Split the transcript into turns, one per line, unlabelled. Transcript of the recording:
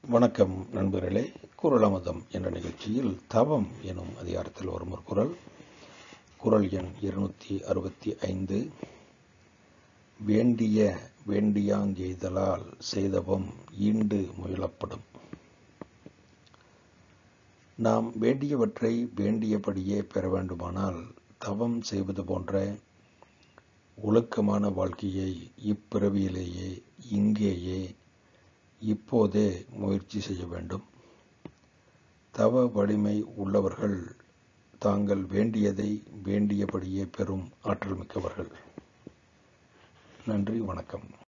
வணக்கம் நண்பர்களே குரலமதம் என்ற நிகழ்ச்சியில் தவம் எனும் அதிகாரத்தில் வரும் ஒரு குரல் குரல் எண் இருநூற்றி அறுபத்தி ஐந்து வேண்டிய வேண்டியாங்கெய்தலால் செய்தவம் ஈண்டு முயலப்படும் நாம் வேண்டியவற்றை வேண்டியபடியே பெற வேண்டுமானால் தவம் செய்வது போன்ற ஒழுக்கமான வாழ்க்கையை இப்பிறவியிலேயே இங்கேயே இப்போதே முயற்சி செய்ய வேண்டும் தவ வலிமை உள்ளவர்கள் தாங்கள் வேண்டியதை வேண்டியபடியே பெறும் ஆற்றல் மிக்கவர்கள் நன்றி வணக்கம்